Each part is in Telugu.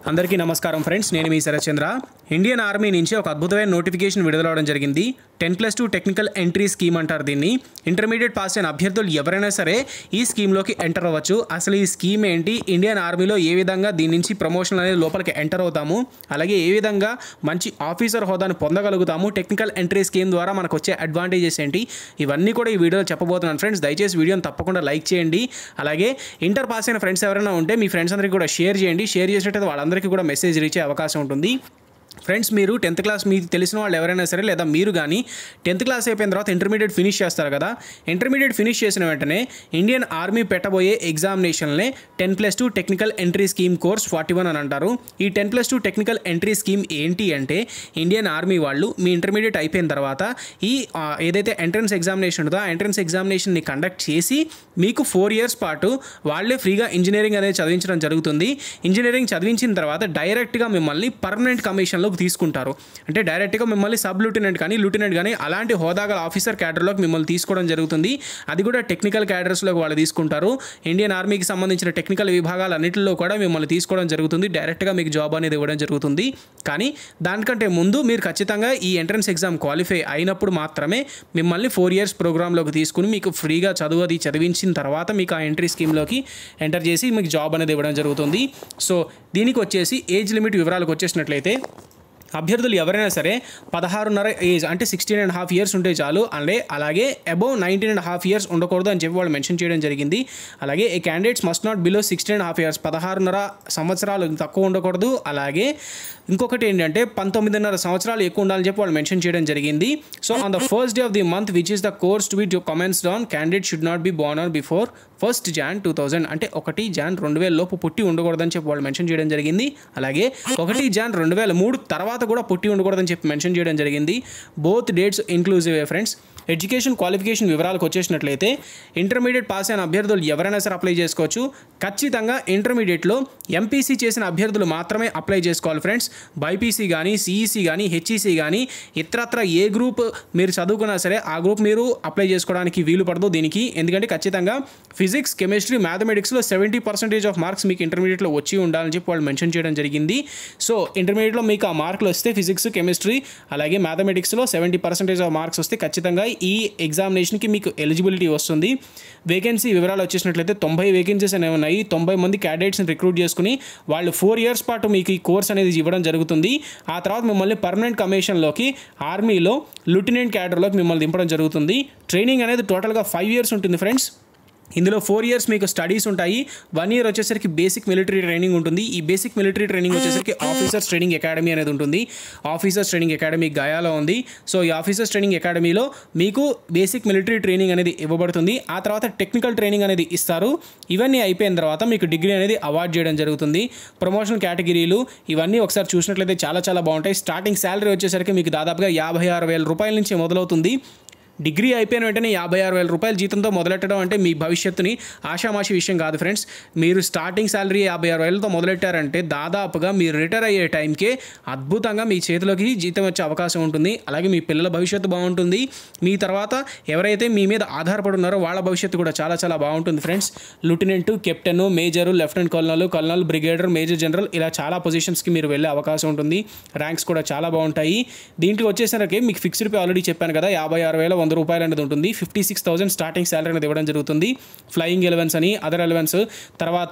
అందరికీ నమస్కారం ఫ్రెండ్స్ నేను మీ శరత్చంద్ర ఇండియన్ ఆర్మీ నుంచి ఒక అద్భుతమైన నోటిఫికేషన్ విడుదలవడం జరిగింది ten plus two technical entry scheme అంటారు దీన్ని ఇంటర్మీడియట్ పాస్ అయిన అభ్యర్థులు ఎవరైనా సరే ఈ స్కీమ్లోకి ఎంటర్ అవ్వచ్చు అసలు ఈ స్కీమ్ ఏంటి ఇండియన్ ఆర్మీలో ఏ విధంగా దీని నుంచి ప్రమోషన్ అనేది లోపలికి ఎంటర్ అవుతాము అలాగే ఏ విధంగా మంచి ఆఫీసర్ హోదాను పొందగలుగుతాము టెక్నికల్ ఎంట్రీ స్కీమ్ ద్వారా మనకు వచ్చే అడ్వాంటేజెస్ ఏంటి ఇవన్నీ కూడా ఈ వీడియోలో చెప్పబోతున్నాను ఫ్రెండ్స్ దయచేసి వీడియోని తప్పకుండా లైక్ చేయండి అలాగే ఇంటర్ పాస్ అయిన ఫ్రెండ్స్ ఎవరైనా ఉంటే మీ ఫ్రెండ్స్ అందరికీ కూడా షేర్ చేయండి షేర్ చేసినట్టయితే వాళ్ళందరికీ కూడా మెసేజ్ రీచ్ అయ్యే అవకాశం ఉంటుంది ఫ్రెండ్స్ మీరు టెన్త్ క్లాస్ మీకు తెలిసిన వాళ్ళు ఎవరైనా సరే లేదా మీరు కానీ టెన్త్ క్లాస్ అయిపోయిన తర్వాత ఇంటర్మీడియట్ ఫినిష్ చేస్తారు కదా ఇంటర్మీడియట్ ఫినిష్ చేసిన వెంటనే ఇండియన్ ఆర్మీ పెట్టబోయే ఎగ్జామినేషన్లే ten plus two technical entry scheme course forty one అని అంటారు ఈ ten plus two technical entry scheme ఏంటి అంటే ఇండియన్ ఆర్మీ వాళ్ళు మీ ఇంటర్మీడియట్ అయిపోయిన తర్వాత ఈ ఆ, ఏదైతే ఎంట్రన్స్ ఎగ్జామినేషన్ ఉంటుందో ఆ ఎంట్రన్స్ ఎగ్జామినేషన్ని కండక్ట్ చేసి మీకు ఫోర్ ఇయర్స్ పాటు వాళ్ళే ఫ్రీగా ఇంజనీరింగ్ అనేది చదివించడం జరుగుతుంది ఇంజనీరింగ్ చదివించిన తర్వాత డైరెక్ట్గా మిమ్మల్ని పర్మనెంట్ కమిషన్లోకి తీసుకుంటారు అంటే డైరెక్ట్గా మిమ్మల్ని సబ్ లూటినెంట్ కానీ లూటినెంట్ కానీ అలాంటి హోదా గల ఆఫీసర్ క్యాడర్లోకి మిమ్మల్ని తీసుకోవడం జరుగుతుంది అది కూడా టెక్నికల్ క్యాడర్స్లోకి వాళ్ళు తీసుకుంటారు ఇండియన్ ఆర్మీకి సంబంధించిన టెక్నికల్ విభాగాలన్నింటిలో కూడా మిమ్మల్ని తీసుకోవడం జరుగుతుంది డైరెక్ట్గా మీకు జాబ్ అనేది ఇవ్వడం జరుగుతుంది కానీ దానికంటే ముందు మీరు ఖచ్చితంగా ఈ ఎంట్రన్స్ ఎగ్జామ్ క్వాలిఫై అయినప్పుడు మాత్రమే మిమ్మల్ని ఫోర్ ఇయర్స్ ప్రోగ్రాంలోకి తీసుకుని మీకు ఫ్రీగా చదువు అది చదివించిన తర్వాత మీకు ఆ ఎంట్రీ స్కీమ్లోకి ఎంటర్ చేసి మీకు జాబ్ అనేది ఇవ్వడం జరుగుతుంది సో దీనికి వచ్చేసి ఏజ్ లిమిట్ వివరాలకు వచ్చేసినట్లయితే అభ్యర్థులు ఎవరైనా సరే పదహారున్నర ఏజ్ అంటే సిక్స్టీన్ అండ్ హాఫ్ ఇయర్స్ ఉంటే చాలు అంటే అలాగే above nineteen and half years ఉండకూడదు అని చెప్పి వాళ్ళు మెన్షన్ చేయడం జరిగింది అలాగే ఈ candidates must not below sixteen and half years పదహారున్నర సంవత్సరాలు తక్కువ ఉండకూడదు అలాగే ఇంకొకటి ఏంటంటే పంతొమ్మిదిన్నర సంవత్సరాలు ఎక్కువ ఉండాలని చెప్పి వాళ్ళు మెన్షన్ చేయడం జరిగింది so on the first day of the month which is the course to be commence on candidate should not be born or before first Jan two thousand అంటే ఒకటి జాన్ రెండు వేల లోపు పుట్టి ఉండకూడదని చెప్పి వాళ్ళు మెన్షన్ చేయడం జరిగింది అలాగే ఒకటి జాన్ రెండు వేల మూడు తర్వాత కూడా పుట్టి ఉండకూడదని చెప్పి మెన్షన్ చేయడం జరిగింది both dates inclusive friends education qualification వివరాలకు వచ్చేసినట్లయితే ఇంటర్మీడియట్ పాస్ అయిన అభ్యర్థులు ఎవరైనా సరే అప్లై చేసుకోవచ్చు ఖచ్చితంగా ఇంటర్మీడియట్లో ఎంపీసీ చేసిన అభ్యర్థులు మాత్రమే అప్లై చేసుకోవాలి ఫ్రెండ్స్ బైపీసీ కానీ సిఈసీ కానీ హెచ్ఈసీ కానీ ఇతరత్ర ఏ గ్రూప్ మీరు చదువుకున్నా సరే ఆ గ్రూప్ మీరు అప్లై చేసుకోవడానికి వీలు పడదు దీనికి ఎందుకంటే ఖచ్చితంగా ఫిజిక్స్ కెమిస్ట్రీ మ్యాథమెటిక్స్లో సెవెంటీ పర్సెంటేజ్ ఆఫ్ మార్క్స్ మీకు ఇంటర్మీడియట్లో వచ్చి ఉండాలని చెప్పి వాళ్ళు మెన్షన్ చేయడం జరిగింది సో ఇంటర్మీడియట్లో మీకు ఆ మార్కులు వస్తే ఫిజిక్స్ కెమిస్ట్రీ అలాగే మ్యాథమెటిక్స్లో సెవెంటీ పర్సెంటేజ్ ఆఫ్ మార్క్స్ వస్తే ఖచ్చితంగా ఈ ఎగ్జామినేషన్కి మీకు ఎలిజిబిలిటీ వస్తుంది వేకెన్సీ వివరాలు వచ్చేసినట్లయితే తొంభై వేకెన్సీస్ అనేవి ఉన్నాయి తొంభై మంది క్యాండిడేట్స్ని రిక్రూట్ చేసుకుని వాళ్ళు ఫోర్ ఇయర్స్ పాటు మీకు ఈ కోర్స్ అనేది ఇవ్వడం జరుగుతుంది ఆ తర్వాత మిమ్మల్ని పర్మనెంట్ కమిషన్లోకి ఆర్మీలో లూటినెంట్ క్యాడర్లోకి మిమ్మల్ని దింపడం జరుగుతుంది ట్రైనింగ్ అనేది టోటల్గా ఫైవ్ ఇయర్స్ ఉంటుంది ఫ్రెండ్స్ ఇందులో ఫోర్ ఇయర్స్ మీకు స్టడీస్ ఉంటాయి వన్ ఇయర్ వచ్చేసరికి బేసిక్ మిలిటరీ ట్రైనింగ్ ఉంటుంది ఈ బేసిక్ మిలిటరీ ట్రైనింగ్ వచ్చేసరికి ఆఫీసర్స్ ట్రైనింగ్ అకాడమీ అనేది ఉంటుంది ఆఫీసర్స్ ట్రైనింగ్ అకాడమీ గయాలో ఉంది సో ఈ ఆఫీసర్స్ ట్రైనింగ్ అకాడమీలో మీకు బేసిక్ మిలిటరీ ట్రైనింగ్ అనేది ఇవ్వబడుతుంది ఆ తర్వాత టెక్నికల్ ట్రైనింగ్ అనేది ఇస్తారు ఇవన్నీ అయిపోయిన తర్వాత మీకు డిగ్రీ అనేది అవార్డ్ చేయడం జరుగుతుంది ప్రమోషన్ కేటగిరీలు ఇవన్నీ ఒకసారి చూసినట్లయితే చాలా చాలా బాగుంటాయి స్టార్టింగ్ శాలరీ వచ్చేసరికి మీకు దాదాపుగా యాభై ఆరు వేల రూపాయల నుంచి మొదలవుతుంది డిగ్రీ అయిపోయిన వెంటనే యాభై ఆరు వేల రూపాయల జీతంతో మొదలెట్టడం అంటే మీ భవిష్యత్తుని ఆషామాషి విషయం కాదు ఫ్రెండ్స్ మీరు స్టార్టింగ్ శాలరీ యాభై ఆరు వేలతో మొదలెట్టారంటే దాదాపుగా మీరు రిటైర్ అయ్యే టైంకే అద్భుతంగా మీ చేతిలోకి జీతం వచ్చే అవకాశం ఉంటుంది అలాగే మీ పిల్లల భవిష్యత్తు బాగుంటుంది మీ తర్వాత ఎవరైతే మీ మీద ఆధారపడి ఉన్నారో వాళ్ళ భవిష్యత్తు కూడా చాలా చాలా బాగుంటుంది friends lieutenant captain major lieutenant colonel colonel brigadier major general ఇలా చాలా పొజిషన్స్కి మీరు వెళ్ళే అవకాశం ఉంటుంది ర్యాంక్స్ కూడా చాలా బాగుంటాయి దీంట్లో వచ్చేసరికి మీకు ఫిక్స్డ్ పే ఆల్రెడీ చెప్పాను కదా యాభై ఆరు వేల వంద రూపాయలు అనేది ఉంటుంది fifty six thousand starting salary అనేది ఇవ్వడం జరుగుతుంది ఫ్లయింగ్ ఎలవెన్స్ అని అదర్ ఎలవెన్స్ తర్వాత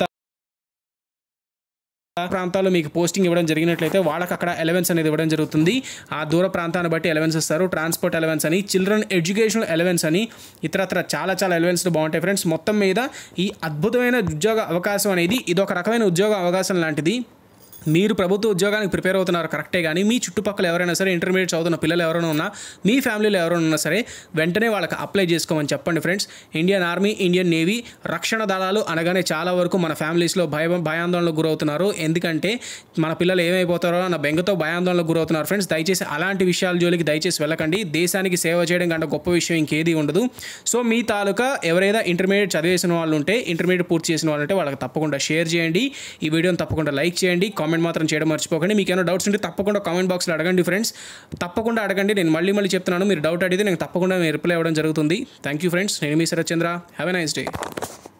ప్రాంతాల్లో మీకు పోస్టింగ్ ఇవ్వడం జరిగినట్లయితే వాళ్ళకి అక్కడ ఎలవెన్స్ అనేది ఇవ్వడం జరుగుతుంది ఆ దూర ప్రాంతాన్ని బట్టి ఎలవెన్స్ ఇస్తారు ట్రాన్స్పోర్ట్ ఎలవెన్స్ అని చిల్డ్రన్ ఎడ్యుకేషనల్ ఎలవెన్స్ అని ఇతరత్ర చాలా చాలా ఎలవెన్స్లు బాగుంటాయి ఫ్రెండ్స్ మొత్తం మీద ఈ అద్భుతమైన ఉద్యోగ అవకాశం అనేది ఇది ఒక రకమైన ఉద్యోగ అవకాశం లాంటిది మీరు ప్రభుత్వ ఉద్యోగానికి ప్రిపేర్ అవుతున్నారు కరెక్టే కానీ మీ చుట్టుపక్కల ఎవరైనా సరే ఇంటర్మీడియట్ చదువుతున్న పిల్లలు ఎవరైనా ఉన్నా మీ ఫ్యామిలీలో ఎవరైనా ఉన్నా సరే వెంటనే వాళ్ళకి అప్లై చేసుకోమని చెప్పండి friends Indian army Indian navy రక్షణ దళాలు అనగానే చాలా వరకు మన ఫ్యామిలీస్లో భయ భయాందోళనకు గురవుతున్నారు ఎందుకంటే మన పిల్లలు ఏమైపోతారో అన్న బెంగతో భయాందోళనకు గురవుతున్నారు ఫ్రెండ్స్ దయచేసి అలాంటి విషయాల జోలికి దయచేసి వెళ్ళకండి దేశానికి సేవ చేయడం కంటే గొప్ప విషయం ఇంకేది ఉండదు సో మీ తాలూకా ఎవరైనా ఇంటర్మీడియట్ చదివేసిన వాళ్ళు ఉంటే ఇంటర్మీడియట్ పూర్తి చేసిన వాళ్ళు ఉంటే వాళ్ళకి తప్పకుండా షేర్ చేయండి ఈ వీడియోని తప్పకుండా లైక్ చేయండి కామెంట్ మాత్రం చేయడం మర్చిపోకండి మీకు ఏమైనా డౌట్స్ ఉంటే తప్పకుండా కామెంట్ బాక్స్లో అడగండి ఫ్రెండ్స్ తప్పకుండా అడగండి నేను మళ్ళీ మళ్ళీ చెప్తున్నాను మీరు డౌట్ అడిగితే నేను తప్పకుండా నేను రిప్లై ఇవ్వడం జరుగుతుంది థ్యాంక్ యూ ఫ్రెండ్స్ నేను మీ Sharath Chandra have a nice day